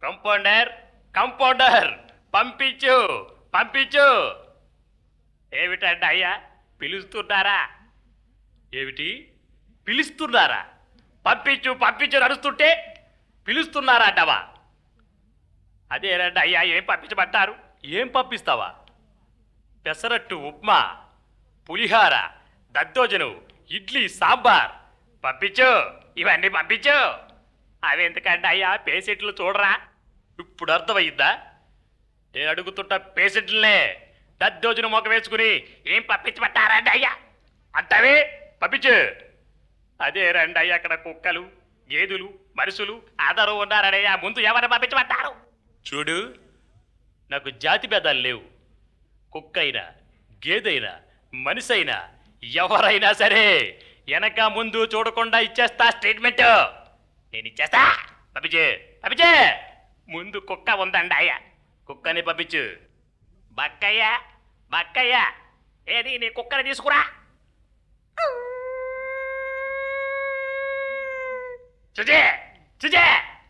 Compounder compounder పంపించు పంపించు ఏమిటండి అయ్యా పిలుస్తున్నారా ఏమిటి పిలుస్తున్నారా పంపించు పంపించు నడుస్తుంటే పిలుస్తున్నారా అంటావా అదేనండి అయ్యా ఏం పంపించమంటారు ఏం పంపిస్తావా పెసరట్టు ఉప్మా పులిహార దద్దోజను ఇడ్లీ సాంబార్ పంపించు ఇవన్నీ పంపించు అవి ఎందుకంటే అయ్యా పేషెంట్లు చూడరా ఇప్పుడు అర్థమయ్యిందా నేను అడుగుతుంట పేషెంట్లనే దద్దోజను మొక్క వేసుకుని ఏం పంపించమంటారండి అయ్యా అంటావే పంపించు అదే రండి అయ్యా అక్కడ కుక్కలు గేదెలు మనుషులు అందరూ ఉన్నారనయ్యా ముందు ఎవరిని పంపించమంటారు చూడు నాకు జాతి భేదాలు లేవు కుక్క అయినా గేదైనా మనిషి అయినా ఎవరైనా సరే వెనక ముందు చూడకుండా ఇచ్చేస్తా స్టేట్మెంట్ నేను ఇచ్చేస్తా పంపించు పంపించు ముందు కుక్క ఉందండి అయ్యా కుక్కని పంపించు బక్కయ్య బక్కయ్య ఏది నీ కుక్కని తీసుకురా చుజే చుజే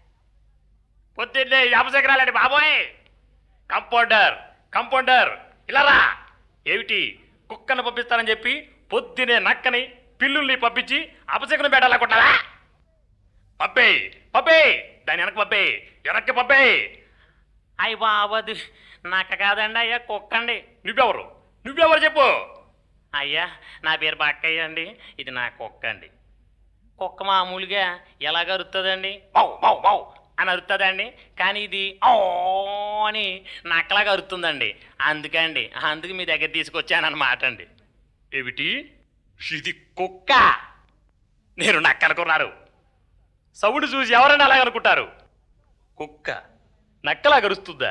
పొద్దున్నే అపశకరాలండి బాబోయ్ కంపౌండర్ కంపౌండర్ ఇలా రా ఏమిటి కుక్కను పంపిస్తానని చెప్పి పొద్దునే నక్కని పిల్లుల్ని పంపించి అపశకనం పెట్టాలనుకుంటావా పంపే పంపే దాని వెనక పంపే వెనక్కి పంపే అయ్యి బాబది నక్క కాదండి అయ్యా కుక్క అండి నువ్వెవరు నువ్వెవరు చెప్పు అయ్యా నా పేరు బాక్కయ్య అండి ఇది నా కుక్క అండి కుక్క మామూలుగా ఎలాగ అరుతుందండి మౌ మౌ మౌ అని అరుతుందండి కానీ ఇది ఓ అని నక్కలాగా అరుతుందండి అందుకండి అందుకు మీ దగ్గర తీసుకొచ్చానన్నమాట అండి ఏమిటి ఇది కుక్క నేను నక్క అనుకున్నారు సౌండ్ చూసి ఎవరైనా అలాగ అనుకుంటారు కుక్క నక్కలా గరుస్తుందా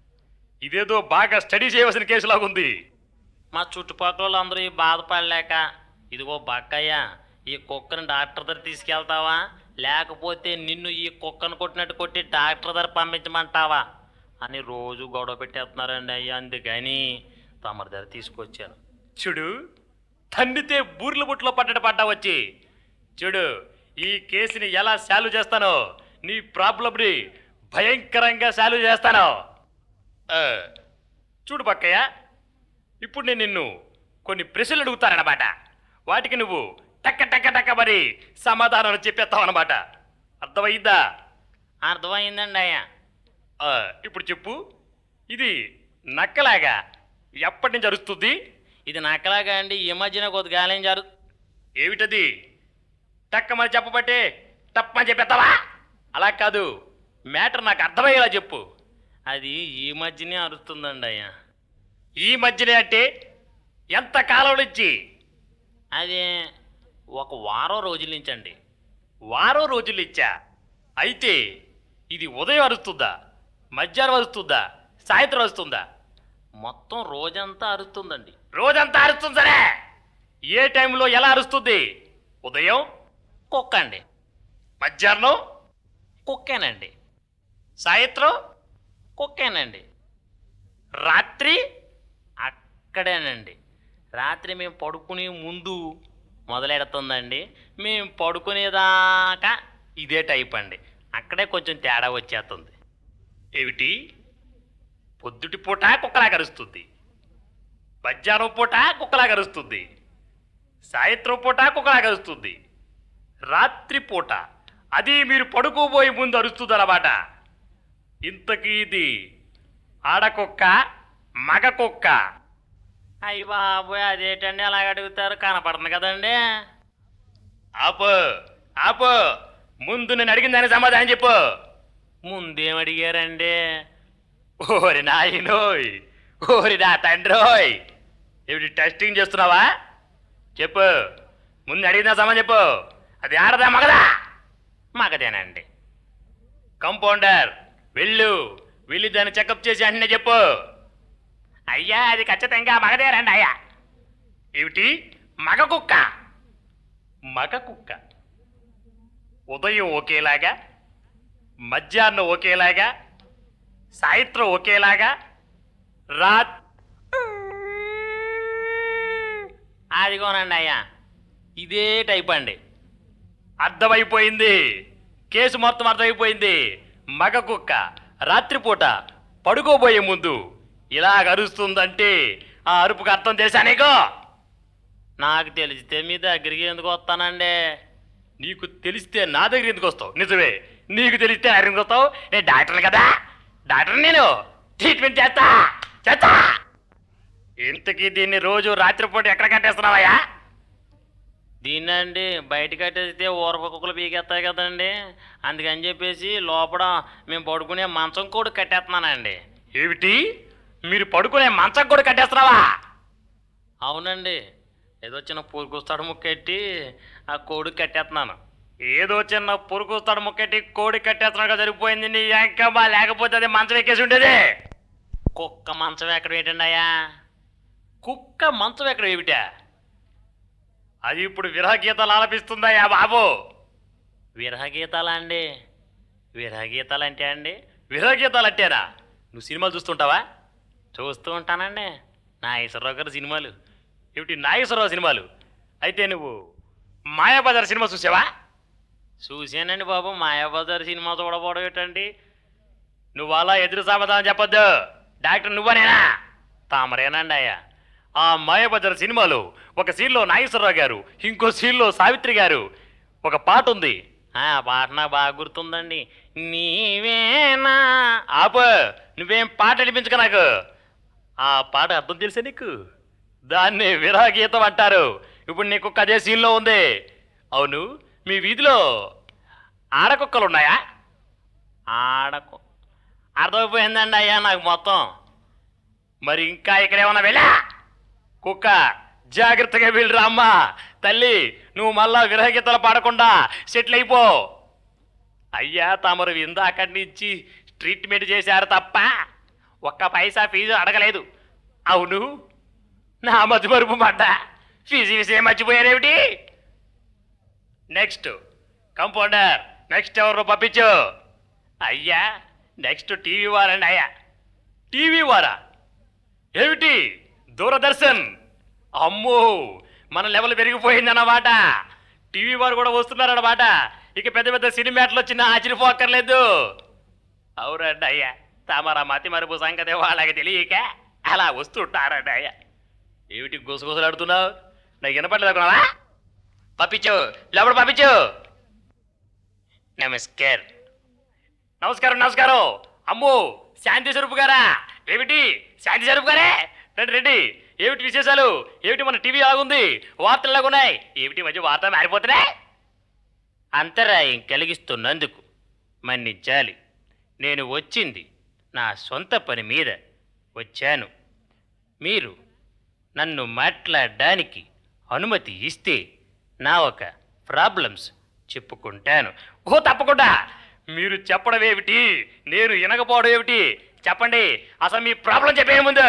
ఇదేదో బాగా స్టడీ చేయవలసిన కేసులాగుంది మా చుట్టుపక్కల అందరూ ఈ బాధపడలేక ఇదిగో బక్కయ్య ఈ కుక్కని డాక్టర్ దగ్గర తీసుకెళ్తావా లేకపోతే నిన్ను ఈ కుక్కను కొట్టినట్టు కొట్టి డాక్టర్ దగ్గర పంపించమంటావా అని రోజు గొడవ పెట్టేస్తున్నారండి అయ్యా అందుకని తమరి దగ్గర తీసుకొచ్చాను చూడు తండ్రితే బూర్ల బుట్లో పడ్డట పడ్డా వచ్చి చూడు ఈ కేసుని ఎలా సాల్వ్ చేస్తానో నీ ప్రాబ్లంని భయంకరంగా సాల్వ్ చేస్తాను ఆ, చూడు పక్కయ్య ఇప్పుడు నేను నిన్ను కొన్ని ప్రశ్నలు అడుగుతానన్నమాట వాటికి నువ్వు టక్క టక్క టక్క మరి సమాధానం చెప్పేస్తావు అన్నమాట అర్థమైందా అర్థమైందండి అయ్యా ఆ, ఇప్పుడు చెప్పు ఇది నక్కలాగా ఎప్పటి నుంచి అరుస్తుంది ఇది నక్కలాగా అండి ఈ మధ్యన కొద్దిగా గాలం జరు ఏమిటది టక్కమని చెప్పబట్టే తప్పని చెప్పేస్తావా అలా కాదు మ్యాటర్ నాకు అర్థమయ్యేలా చెప్పు అది ఈ మధ్యనే అరుస్తుందండి అయ్యా ఈ మధ్యనే అంటే ఎంత కాలం నుంచి అది ఒక వారం రోజుల నుంచి అండి వారం రోజులు ఇచ్చా అయితే ఇది ఉదయం అరుస్తుందా మధ్యాహ్నం అరుస్తుందా సాయంత్రం అరుస్తుందా మొత్తం రోజంతా అరుస్తుందండి రోజంతా అరుస్తుంది సరే ఏ టైంలో ఎలా అరుస్తుంది ఉదయం కుక్క అండి మధ్యాహ్నం కుక్కేనండి సాయంత్రం కుక్కేనండి రాత్రి అక్కడేనండి రాత్రి మేము పడుకునే ముందు మొదలెడుతుందండి మేము పడుకునేదాకా ఇదే టైప్ అండి అక్కడే కొంచెం తేడా వచ్చేస్తుంది ఏమిటి పొద్దుటి పూట కుక్కలా కరుస్తుంది మధ్యాహ్నం పూట కుక్కలా కరుస్తుంది సాయంత్రం పూట కుక్కలా కరుస్తుంది రాత్రి పూట అది మీరు పడుకోబోయే ముందు అరుస్తుంది అన్నమాట ఇంతకీ ఇది ఆడకుక్క మగ కుక్క అయ్యి బాబోయ్ అదేంటండి అలాగ అడుగుతారు కనపడుతుంది కదండి ఆపు ఆపు ముందు నేను అడిగిన దానికి సమాధానం చెప్పు ముందేం అడిగారండి ఓరి నాయనోయ్ ఓరి నా తండ్రోయ్ ఏమిటి టెస్టింగ్ చేస్తున్నావా చెప్పు ముందు అడిగిన సమాధానం చెప్పు అది ఆడదా మగదా మగదేనండి కంపౌండర్ వెళ్ళు వెళ్ళి దాన్ని చెకప్ చేసి అన్నీ చెప్పు అయ్యా అది ఖచ్చితంగా మగదేరండి అయ్యా ఏమిటి మగ కుక్క మగ కుక్క ఉదయం ఒకేలాగా మధ్యాహ్నం ఒకేలాగా సాయంత్రం ఒకేలాగా రాత్ అదిగోనండి అయ్యా ఇదే టైప్ అండి అర్థమైపోయింది కేసు మొత్తం అర్థమైపోయింది మగ కుక్క రాత్రిపూట పడుకోబోయే ముందు ఇలాగ అరుస్తుందంటే ఆ అరుపుకి అర్థం తెలుసా నీకు నాకు తెలిస్తే మీ దగ్గరికి ఎందుకు వస్తానండి నీకు తెలిస్తే నా దగ్గర ఎందుకు వస్తావు నిజమే నీకు తెలిస్తే నా దగ్గరికి వస్తావు నేను డాక్టర్ని కదా డాక్టర్ నేను ట్రీట్మెంట్ చేస్తా చేస్తా ఇంతకీ దీన్ని రోజు రాత్రిపూట ఎక్కడ కట్టేస్తున్నావయ్యా దీన్నండి బయట కట్టేస్తే ఊరప కుక్కలు పీకేస్తాయి కదండి అందుకని చెప్పేసి లోపల మేము పడుకునే మంచం కూడా కట్టేస్తున్నానండి ఏమిటి మీరు పడుకునే మంచం కూడా కట్టేస్తున్నావా అవునండి ఏదో చిన్న పూరుకొస్తాడు ముక్కెట్టి ఆ కోడి కట్టేస్తున్నాను ఏదో చిన్న పురుగు తడ ముక్కటి కోడి కట్టేస్తున్నాడుగా జరిగిపోయింది నీ ఎంకమ్మా లేకపోతే అది మంచం ఎక్కేసి ఉండేది కుక్క మంచం ఎక్కడ ఏంటండి అయ్యా కుక్క మంచం ఎక్కడ ఏమిటా అది ఇప్పుడు విరహగీతాలు ఆలపిస్తుందయ్యా బాబు విరహగీతాలా అండి విరహగీతాలు అంటే అండి విరహగీతాలు అంటేనా నువ్వు సినిమాలు చూస్తుంటావా చూస్తూ ఉంటానండి నాగేశ్వరరావు గారి సినిమాలు ఏమిటి నాగేశ్వరరావు సినిమాలు అయితే నువ్వు మాయాబజార్ సినిమా చూసావా చూశానండి బాబు మాయాబజార్ సినిమా చూడబోవడం ఏంటండి నువ్వు అలా ఎదురు సమాధానం చెప్పొద్దు డాక్టర్ నువ్వనేనా తామరేనండి అయ్యా ఆ మాయాబజార్ సినిమాలో ఒక సీన్లో నాగేశ్వరరావు గారు ఇంకో సీన్లో సావిత్రి గారు ఒక పాట ఉంది ఆ పాట నాకు బాగా గుర్తుందండి నీవేనా ఆప నువ్వేం పాట అనిపించక నాకు ఆ పాట అర్థం తెలుసా నీకు దాన్ని విరహగీతం అంటారు ఇప్పుడు నీకు అదే సీన్లో ఉంది అవును మీ వీధిలో ఆడకుక్కలు ఉన్నాయా ఆడకు అర్థమైపోయిందండి అయ్యా నాకు మొత్తం మరి ఇంకా ఇక్కడ ఏమన్నా వెళ్ళా కుక్క జాగ్రత్తగా వెళ్ళిరా అమ్మా తల్లి నువ్వు మళ్ళా విరహగీతలు పాడకుండా సెటిల్ అయిపో అయ్యా తమరు ఇందాకటి నుంచి ట్రీట్మెంట్ చేశారు తప్ప ఒక్క పైసా ఫీజు అడగలేదు అవును నా మతి మరుపు పడ్డ ఫీజు విషయం మర్చిపోయారేమిటి నెక్స్ట్ కంపౌండర్ నెక్స్ట్ ఎవరు పంపించు అయ్యా నెక్స్ట్ టీవీ వారండి అయ్యా టీవీ వారా ఏమిటి దూరదర్శన్ అమ్మో మన లెవెల్ పెరిగిపోయిందన్నమాట టీవీ వారు కూడా వస్తున్నారన్నమాట ఇక పెద్ద పెద్ద సినిమాట్లు వచ్చినా ఆశ్చర్యపోక్కర్లేదు అవునండి అయ్యా తమరా మతి మరుపు సంగతి వాళ్ళకి తెలియక అలా వస్తుంటారండి అయ్యా ఏమిటి గుసగుసలాడుతున్నావు నాకు వినపడలేదుకున్నావా పంపించు లోపల పంపించు నమస్కార్ నమస్కారం నమస్కారం అమ్మో శాంతి స్వరూప్ గారా ఏమిటి శాంతి స్వరూప్ గారే రండి రండి ఏమిటి విశేషాలు ఏమిటి మన టీవీ ఆగుంది వార్తలు ఎలాగున్నాయి ఏమిటి ఈ మధ్య వార్తలు మారిపోతున్నాయి అంతరాయం కలిగిస్తున్నందుకు మన్నించాలి నేను వచ్చింది నా సొంత పని మీద వచ్చాను మీరు నన్ను మాట్లాడడానికి అనుమతి ఇస్తే నా ఒక ప్రాబ్లమ్స్ చెప్పుకుంటాను ఓ తప్పకుండా మీరు చెప్పడం ఏమిటి నేను వినకపోవడం ఏమిటి చెప్పండి అసలు మీ ప్రాబ్లం చెప్పే ముందు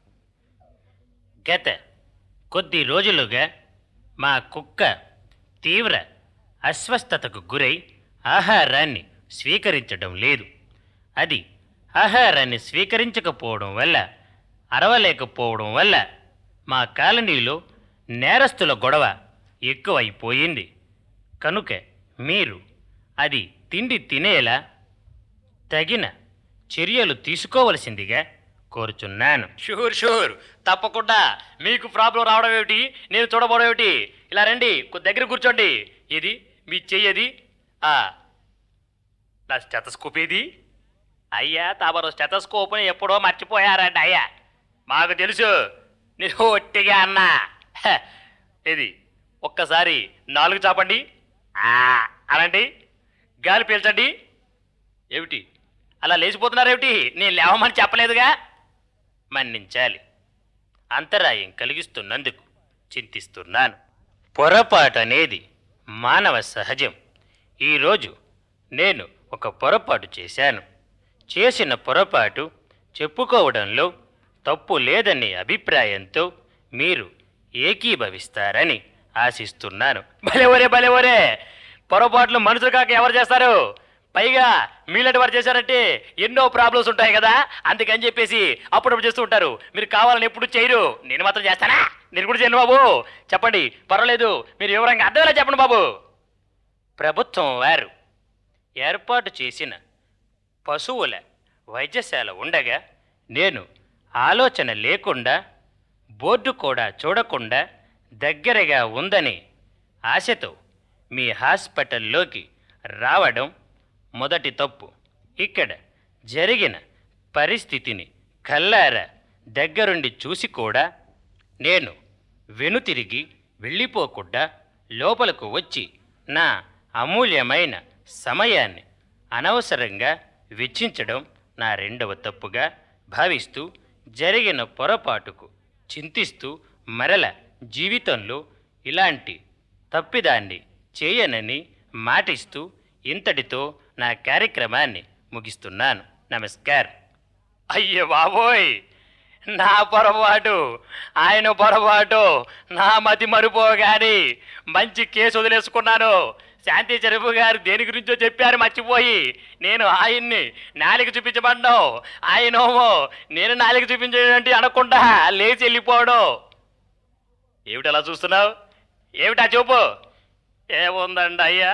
గత కొద్ది రోజులుగా మా కుక్క తీవ్ర అస్వస్థతకు గురై ఆహారాన్ని స్వీకరించడం లేదు అది ఆహారాన్ని స్వీకరించకపోవడం వల్ల అరవలేకపోవడం వల్ల మా కాలనీలో నేరస్తుల గొడవ ఎక్కువైపోయింది కనుక మీరు అది తిండి తినేలా తగిన చర్యలు తీసుకోవలసిందిగా కోరుచున్నాను షూర్ షూర్ తప్పకుండా మీకు ప్రాబ్లం రావడం ఏమిటి నేను చూడబోవడం ఏమిటి ఇలా రండి కొద్ది దగ్గర కూర్చోండి ఇది మీ చెయ్యది ఆ నా స్టెతస్కోప్ ఏది అయ్యా తమరు స్టెతస్కోప్ని ఎప్పుడో మర్చిపోయారండి అయ్యా మాకు తెలుసు నేను ఒట్టిగా అన్నా హ, ఇది ఒక్కసారి నాలుగు చాపండి ఆ, అనండి గాలి పీల్చండి ఏమిటి అలా లేచిపోతున్నారేమిటి నేను లేవమని చెప్పలేదుగా మన్నించాలి అంతరాయం కలిగిస్తున్నందుకు చింతిస్తున్నాను పొరపాటు అనేది మానవ సహజం ఈరోజు నేను ఒక పొరపాటు చేశాను చేసిన పొరపాటు చెప్పుకోవడంలో తప్పు లేదనే అభిప్రాయంతో మీరు ఏకీభవిస్తారని ఆశిస్తున్నాను భలే ఒరే భలే ఒరే పొరపాట్లు మనుషులు కాక ఎవరు చేస్తారు పైగా మీలాంటి వారు చేశారంటే ఎన్నో ప్రాబ్లమ్స్ ఉంటాయి కదా అందుకని చెప్పేసి అప్పుడప్పుడు చేస్తూ ఉంటారు మీరు కావాలని ఎప్పుడు చేయరు నేను మాత్రం చేస్తానా నేను కూడా చేయను బాబు చెప్పండి పర్వాలేదు మీరు వివరంగా అర్థమేలా చెప్పండి బాబు ప్రభుత్వం వారు ఏర్పాటు చేసిన పశువుల వైద్యశాల ఉండగా నేను ఆలోచన లేకుండా బోర్డు కూడా చూడకుండా దగ్గరగా ఉందని ఆశతో మీ హాస్పిటల్లోకి రావడం మొదటి తప్పు ఇక్కడ జరిగిన పరిస్థితిని కల్లారా దగ్గరుండి చూసి కూడా నేను వెనుతిరిగి వెళ్ళిపోకుండా లోపలకు వచ్చి నా అమూల్యమైన సమయాన్ని అనవసరంగా వెచ్చించడం నా రెండవ తప్పుగా భావిస్తూ జరిగిన పొరపాటుకు చింతిస్తూ మరల జీవితంలో ఇలాంటి తప్పిదాన్ని చేయనని మాటిస్తూ ఇంతటితో నా కార్యక్రమాన్ని ముగిస్తున్నాను నమస్కార్ అయ్యో బాబోయ్ నా పొరపాటు ఆయన పొరపాటు నా మతి మరిపోగాని మంచి కేసు వదిలేసుకున్నాను శాంతి చెరుపు గారు దేని గురించో చెప్పారు మర్చిపోయి నేను ఆయన్ని నాలిక చూపించబడ్డావు ఆయనేమో నేను నాలిక చూపించేటువంటి అనకుండా లేచి వెళ్ళిపోవడం ఏమిటి అలా చూస్తున్నావు ఏమిటా చూపు ఏముందండి అయ్యా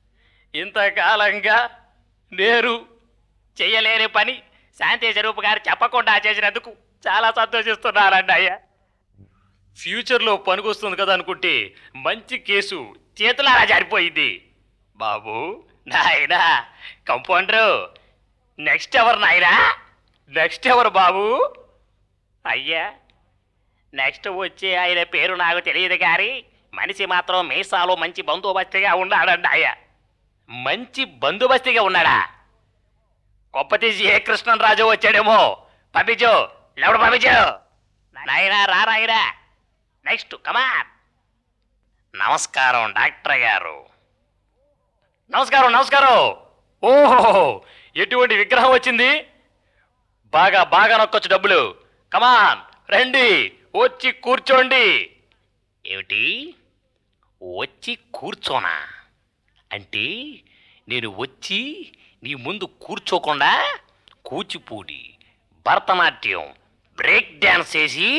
ఇంతకాలంగా నేను చెయ్యలేని పని శాంతి స్వరూప్ గారు చెప్పకుండా చేసినందుకు చాలా సంతోషిస్తున్నారండి అయ్యా ఫ్యూచర్లో పనికొస్తుంది కదా అనుకుంటే మంచి కేసు చేతులారా జారిపోయింది బాబు నాయనా కంపౌండరు నెక్స్ట్ ఎవరు నాయనా నెక్స్ట్ ఎవరు బాబు అయ్యా నెక్స్ట్ వచ్చే ఆయన పేరు నాకు తెలియదు గారి మనిషి మాత్రం మీసాలో మంచి బందోబస్తుగా ఉన్నాడండి అయ్యా మంచి బందోబస్తుగా ఉన్నాడా కొప్పతీసి ఏ కృష్ణరాజు వచ్చాడేమో పంపించు లేవడు పంపించు నాయనా రా నాయనా నెక్స్ట్ కమాన్ నమస్కారం డాక్టర్ గారు నమస్కారం నమస్కారం ఓహో ఎటువంటి విగ్రహం వచ్చింది బాగా బాగా నొక్కొచ్చు డబ్బులు కమాన్ రండి వచ్చి కూర్చోండి ఏమిటి వచ్చి కూర్చోనా అంటే నేను వచ్చి నీ ముందు కూర్చోకుండా కూచిపూడి భరతనాట్యం బ్రేక్ డ్యాన్స్ చేసి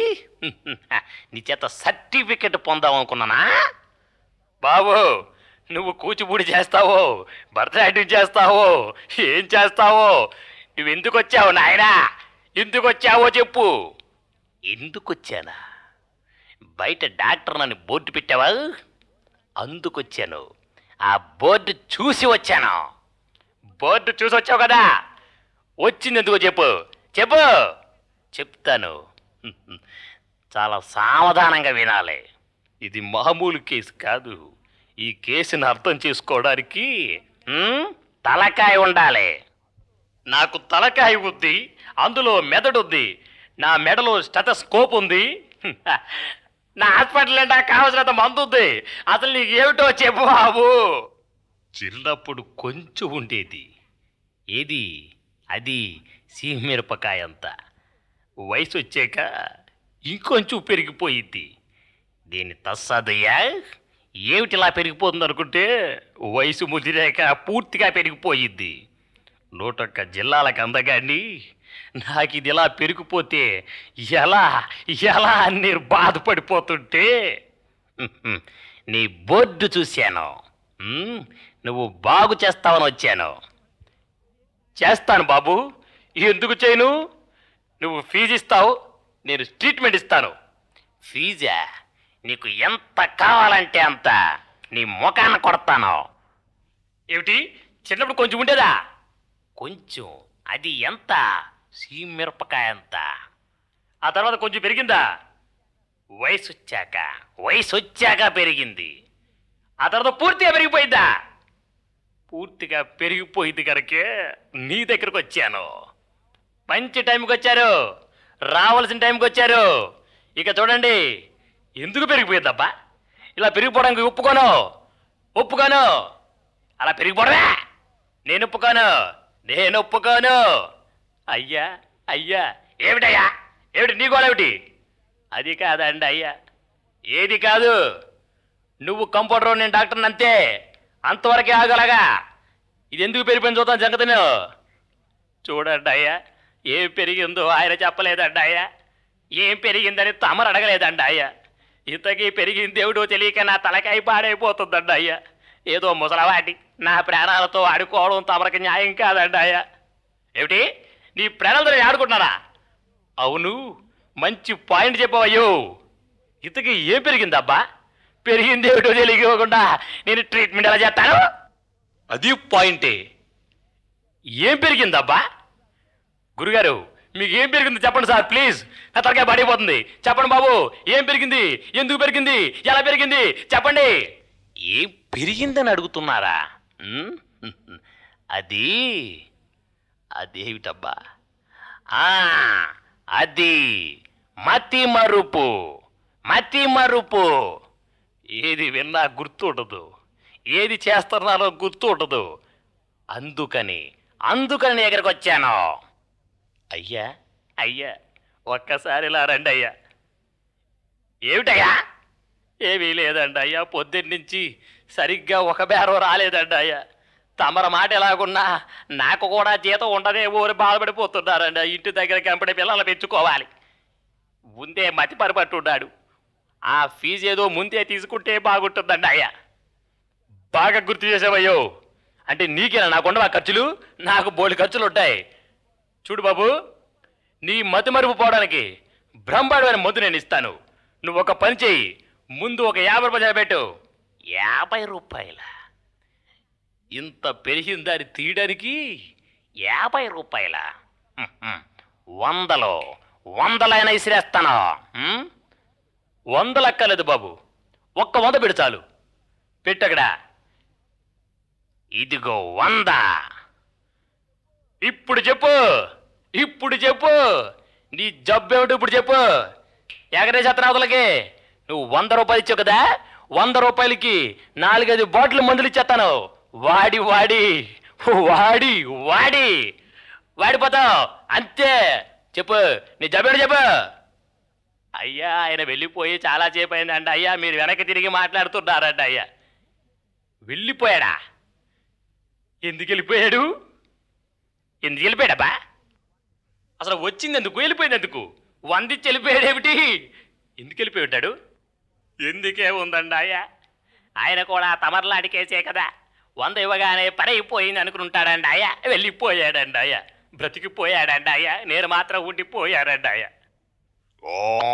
నీ చేత సర్టిఫికెట్ పొందాం అనుకున్నానా బాబు నువ్వు కూచిపూడి చేస్తావో భరతనాట్యం చేస్తావో ఏం చేస్తావో నువ్వు ఎందుకు వచ్చావు నాయనా ఎందుకు వచ్చావో చెప్పు ఎందుకు వచ్చానా బయట డాక్టర్ నన్ను బోర్డు పెట్టావా అందుకొచ్చాను ఆ బోర్డు చూసి వచ్చాను బోర్డు చూసి వచ్చావు కదా వచ్చింది ఎందుకో చెప్పు చెప్పు చెప్తాను చాలా సావధానంగా వినాలి ఇది మామూలు కేసు కాదు ఈ కేసును అర్థం చేసుకోవడానికి ఉమ్, తలకాయ ఉండాలి నాకు తలకాయ ఉంది అందులో మెదడు ఉంది నా మెడలో స్టెటస్కోప్ ఉంది నా హాస్పిటల్ నాకు కావాల్సినంత మందు ఉంది అసలు నీకు ఏమిటో చెప్పు బాబు చిన్నప్పుడు కొంచెం ఉండేది ఏది అది సీమిరపకాయ అంత వయసు వచ్చాక ఇంకొంచెం పెరిగిపోయింది దీని తస్సదయ్యా ఏమిటిలా పెరిగిపోతుంది అనుకుంటే వయసు ముదిరాక పూర్తిగా పెరిగిపోయింది నూటొక్క జిల్లాలకు అందగాని నాకు ఇది ఇలా పెరిగిపోతే ఎలా ఎలా అని నేను బాధపడిపోతుంటే హ్మ్, నీ బోర్డు చూశాను హ్మ్, నువ్వు బాగు చేస్తావని వచ్చాను చేస్తాను బాబు ఎందుకు చేయను నువ్వు ఫీజు ఇస్తావు నేను ట్రీట్మెంట్ ఇస్తాను ఫీజా నీకు ఎంత కావాలంటే అంత నీ ముఖాన కొడతాను ఏమిటి చిన్నప్పుడు కొంచెం ఉండేదా కొంచెం అది ఎంత సీమిరపకాయ ఎంత ఆ తర్వాత కొంచెం పెరిగిందా వయసు వచ్చాక వయసు వచ్చాక పెరిగింది ఆ తర్వాత పూర్తిగా పెరిగిపోయిందా పూర్తిగా పెరిగిపోయింది కనుకే నీ దగ్గరకు వచ్చాను మంచి టైంకి వచ్చారు రావాల్సిన టైంకి వచ్చారు ఇక చూడండి ఎందుకు పెరిగిపోయిందబ్బా ఇలా పెరిగిపోవడానికి ఒప్పుకోను ఒప్పుకోను అలా పెరిగిపోవడమే నేను ఒప్పుకోను నేను ఒప్పుకోను అయ్యా అయ్యా ఏమిటయ్యా ఏమిటి నీ గోళేమిటి అది కాదండి అయ్యా ఏది కాదు నువ్వు కంపౌండర్ నేను డాక్టర్ని అంతే అంతవరకే ఆగలగా ఇది ఎందుకు పెరిగిపోయింది చూద్దాం సంగతిను చూడండి అయ్యా ఏం పెరిగిందో ఆయన చెప్పలేదండి అయ్యా ఏం పెరిగిందని తమరు అడగలేదండి అయ్యా ఇంతకీ పెరిగింది దేవుడో తెలియక నా తలకాయ పాడైపోతుందండి అయ్యా ఏదో ముసలవాటి నా ప్రాణాలతో ఆడుకోవడం తమరికి న్యాయం కాదండి అయ్యా ఏమిటి నీ ప్రాణాలతో ఆడుకుంటున్నారా అవును మంచి పాయింట్ చెప్పవయ్యో ఇతకి ఏం పెరిగిందబ్బా పెరిగింది ఏమిటో తెలియకుండా నేను ట్రీట్మెంట్ ఎలా చేస్తాను అది పాయింటే ఏం పెరిగిందబ్బా గురుగారు మీకు ఏం పెరిగింది చెప్పండి సార్ ప్లీజ్ నా తలకాయ పడిపోతుంది చెప్పండి బాబు ఏం పెరిగింది ఎందుకు పెరిగింది ఎలా పెరిగింది చెప్పండి ఏం పెరిగిందని అడుగుతున్నారా ఉమ్? అది అదేమిటబ్బా ఆ, అది మతి మరుపు మతి మరుపు ఏది విన్నా గుర్తు ఉండదు ఏది చేస్తున్నారో గుర్తు ఉండదు అందుకని అందుకని నీ దగ్గరికి వచ్చాను అయ్యా అయ్యా ఒక్కసారి ఇలా రండి అయ్యా ఏమిటయ్యా ఏమీ లేదండి అయ్యా పొద్దున్న నుంచి సరిగ్గా ఒక బేరం రాలేదండి అయ్యా తమర మాట ఎలాగున్నా నాకు కూడా జీతం ఉండదేమో అని బాధపడిపోతున్నారండి ఇంటి దగ్గర కంపెనీ పిల్లలు పెంచుకోవాలి ముందే మతి పరపట్టున్నాడు ఆ ఫీజు ఏదో ముందే తీసుకుంటే బాగుంటుందండి అయ్యా బాగా గుర్తు చేసావయ్యో అంటే నీకేనా నాకుండా ఆ ఖర్చులు నాకు బోడి ఖర్చులు ఉంటాయి చూడు బాబు నీ మతి మరుపు పోవడానికి బ్రహ్మాండమైన మందు నేను ఇస్తాను నువ్వు ఒక పని చెయ్యి ముందు ఒక యాభై రూపాయలు పెట్టు యాభై రూపాయల ఇంత పెరిగిన దాన్ని తీయడానికి యాభై రూపాయల హ్మ్, హ్మ్. వందలో వందలైనా ఇసిరేస్తాను హ్మ్? వందలు అక్కర్లేదు బాబు ఒక్క వంద పెడు చాలు పెట్టగడా ఇదిగో వంద ఇప్పుడు చెప్పు ఇప్పుడు చెప్పు నీ జబ్బేమిటి ఇప్పుడు చెప్పు ఎగరేసేత్తన అవతలకి నువ్వు వంద రూపాయలు ఇచ్చావు కదా వంద రూపాయలకి నాలుగైదు బాటిల్ మందులు ఇచ్చేస్తాను వాడి వాడి వాడి వాడి వాడిపోతావు అంతే చెప్పు నీ జబ్బేమిటి చెప్పు అయ్యా ఆయన వెళ్ళిపోయి చాలా సేపు అయిందంట అయ్యా మీరు వెనక్కి తిరిగి మాట్లాడుతున్నారంట అయ్యా వెళ్ళిపోయాడా ఎందుకు వెళ్ళిపోయాడు ఎందుకు వెళ్ళిపోయాడబ్బా అసలు వచ్చింది ఎందుకు వెళ్ళిపోయింది ఎందుకు వందిచ్చి వెళ్ళిపోయాడు ఏమిటి ఎందుకు వెళ్ళిపోయి ఉంటాడు ఎందుకే ఉందండి అయ్యా ఆయన కూడా తమర్లాడికేసే కదా వంద ఇవ్వగానే పని అయిపోయింది అనుకుంటాడండి అయ్యా వెళ్ళిపోయాడండి అయ్యా బ్రతికిపోయాడండి అయ్యా నేను మాత్రం ఉండిపోయాడండి అయ్యా ఓ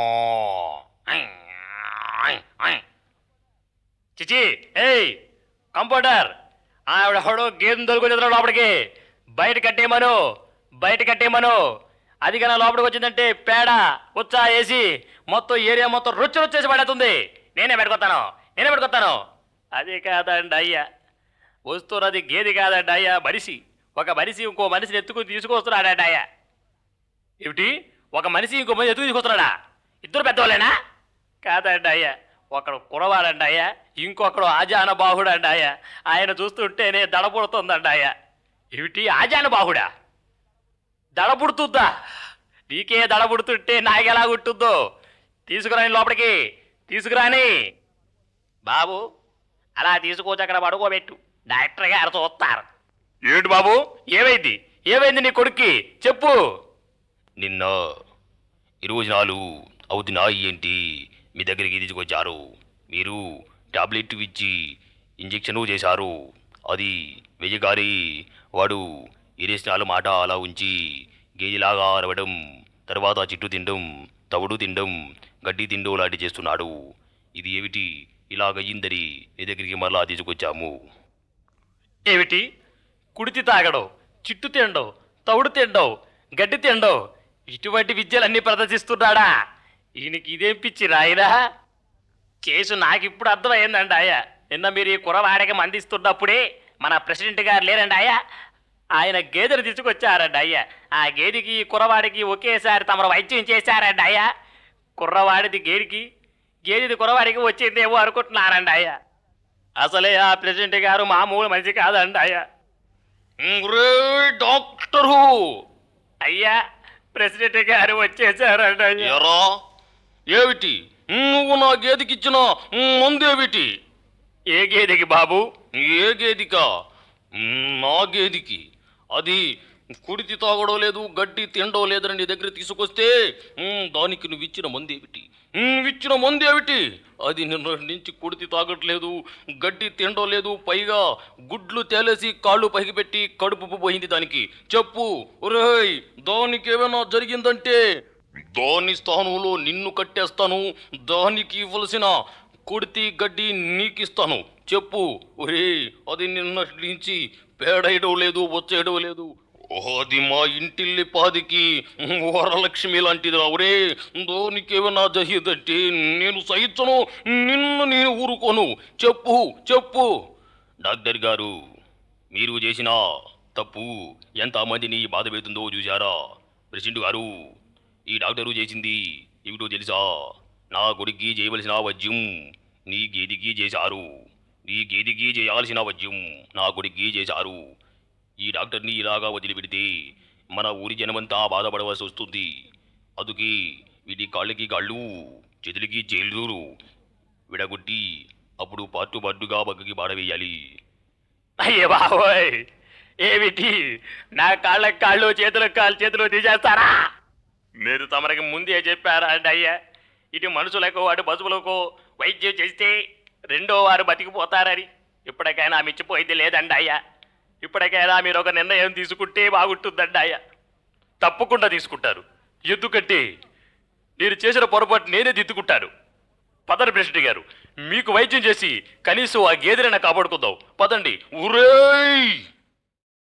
చిచి ఏయ్ కంపౌండర్ ఆవిడ హోడో గేదెను దొరుకుని లోపలికి బయట కట్టేయమను బయట కట్టేయమను అది కన్నా లోపలికి వచ్చిందంటే పేడ ఉచ్చా వేసి మొత్తం ఏరియా మొత్తం రుచి రుచేసి పడుతుంది నేనే పెట్టుకొస్తాను నేనే పెట్టుకొస్తాను అది కాదండి అయ్యా వస్తున్నది గేదె కాదండి అయ్యా మనిషి ఒక మనిషి ఇంకో మనిషిని ఎత్తుకుని తీసుకొస్తున్నాడండి అయ్యా ఏమిటి ఒక మనిషి ఇంకో మనిషి ఎత్తుకు తీసుకొస్తున్నాడా ఇద్దరు పెద్దవాళ్ళేనా కాదండి అయ్యా ఒకడు కురవాడండి అయ్యా ఇంకొకడు ఆజాన బాహుడు అండి అయ్యా ఆయన చూస్తుంటేనే దడ పుడుతుందండి అయ్యా ఏమిటి ఆజాన బాహుడా దడ పుడుతుందా నీకే దడ పుడుతుంటే నాకెలా గుర్తుందో తీసుకురాని లోపలికి తీసుకురాని బాబు అలా తీసుకొచ్చి అక్కడ పడుకోబెట్టు డాక్టర్ గారు చూస్తారు ఏమిటి బాబు ఏమైంది ఏమైంది నీ కొడుక్కి చెప్పు నిన్న ఇరవై నాలుగు అవుతున్నా ఏంటి మీ దగ్గరికి తీసుకొచ్చారు మీరు టాబ్లెట్ ఇచ్చి ఇంజెక్షన్ చేశారు అది వెయ్యగారి వాడు ఇరేసినాలు మాట అలా ఉంచి గేదిలాగా అరవడం తర్వాత చిట్టు తినడం తవుడు తినడం గడ్డి తిండం లాంటి చేస్తున్నాడు ఇది ఏమిటి ఇలాగయ్యిందని నీ దగ్గరికి మరలా తీసుకొచ్చాము ఏమిటి కుడితి తాగడం చిట్టు తినడం తవుడు తినడం గడ్డి తినడం ఇటువంటి విద్యలన్నీ ప్రదర్శిస్తున్నాడా ఈయనకి ఇదేం పిచ్చి రాయిరా కేసు నాకు ఇప్పుడు అర్థమైందండి అయ్యా నిన్న మీరు ఈ కురవాడికి మందిస్తున్నప్పుడే మన ప్రెసిడెంట్ గారు లేరండి అయ్యా ఆయన గేదెను తీసుకొచ్చారండి అయ్యా ఆ గేదెకి ఈ కుర్రవాడికి ఒకేసారి తమరు వైద్యం చేశారండి అయ్యా కుర్రవాడిది గేడికి గేదెది కుర్రవాడికి వచ్చిందేమో అనుకుంటున్నారండి అయ్యా అసలే ఆ ప్రెసిడెంట్ గారు మామూలు మనిషి కాదండి అయ్యా రే డాక్టరు అయ్యా ప్రెసిడెంట్ గారు వచ్చేసారండి అయ్యా ఎరా ఏమిటి నువ్వు నా గేదెకిచ్చిన మందేమిటి ఏ గేదెకి బాబు ఏ గేదికా నా గేదికి అది కుడితి తాగడం లేదు గడ్డి తినడం లేదని నీ దగ్గర తీసుకొస్తే ఉమ్, దానికి నువ్వు ఇచ్చిన మందేమిటి ఉమ్, ఇచ్చిన మందేమిటి అది నిన్న నుంచి కుడితి తాగట్లేదు గడ్డి తినడం లేదు పైగా గుడ్లు తేలేసి కాళ్ళు పైకి పెట్టి కడుపు పోయింది దానికి చెప్పు ఒరేయ్ దానికి ఏమైనా జరిగిందంటే దాని స్థానంలో నిన్ను కట్టేస్తాను దానికి ఇవ్వలసిన కుడితి గడ్డి నీకిస్తాను చెప్పు ఒరే అది నిన్నటి నుంచి పేడేయడం లేదు వచ్చేయడం లేదు అది మా ఇంటిల్లి పాదికి వరలక్ష్మి లాంటిది ఒరే దానికి ఏమైనా జరిగిందంటే నేను సహించను నిన్ను నేను ఊరుకోను చెప్పు చెప్పు డాక్టర్ గారు మీరు చేసిన తప్పు ఎంతమందిని బాధ పెడుతుందో చూశారా ప్రెసిడెంట్ గారు ఈ డాక్టరు చేసింది ఏమిటో తెలుసా నా కొడుక్కి చేయవలసిన వైద్యం నీ గేదికి చేశారు నీ గేదికి చేయాల్సిన వైద్యం నా కొడుక్కి చేశారు ఈ డాక్టర్ని ఇలాగా వదిలిపెడితే మన ఊరి జనమంతా బాధపడవలసి వస్తుంది అందుకే వీటి కాళ్ళకి కాళ్ళు చేతులకి చేతులు విడగొట్టి అప్పుడు పాటు పాటుగా బగ్గకి బాడవేయాలి అయ్యే బాబోయ్ ఏమిటి నా కాళ్ళకి కాళ్ళు చేతులకు కాళ్ళు చేతులు తీసేస్తారా మీరు తమరికి ముందే చెప్పారా అండి అయ్యా ఇటు మనుషులకు అటు పశువులకు వైద్యం చేస్తే రెండో వారు బతికిపోతారని ఇప్పటికైనా మిచ్చిపోయింది లేదండి అయ్యా ఇప్పటికైనా మీరు ఒక నిర్ణయం తీసుకుంటే బాగుంటుందండి అయ్యా తప్పకుండా తీసుకుంటారు ఎందుకంటే నేను చేసిన పొరపాటు నేనే దిద్దుకుంటాను పదండి ప్రెసిడెంట్ గారు మీకు వైద్యం చేసి కనీసం ఆ గేదెనైనా కాపాడుకుందాం పదండి ఉరేయ్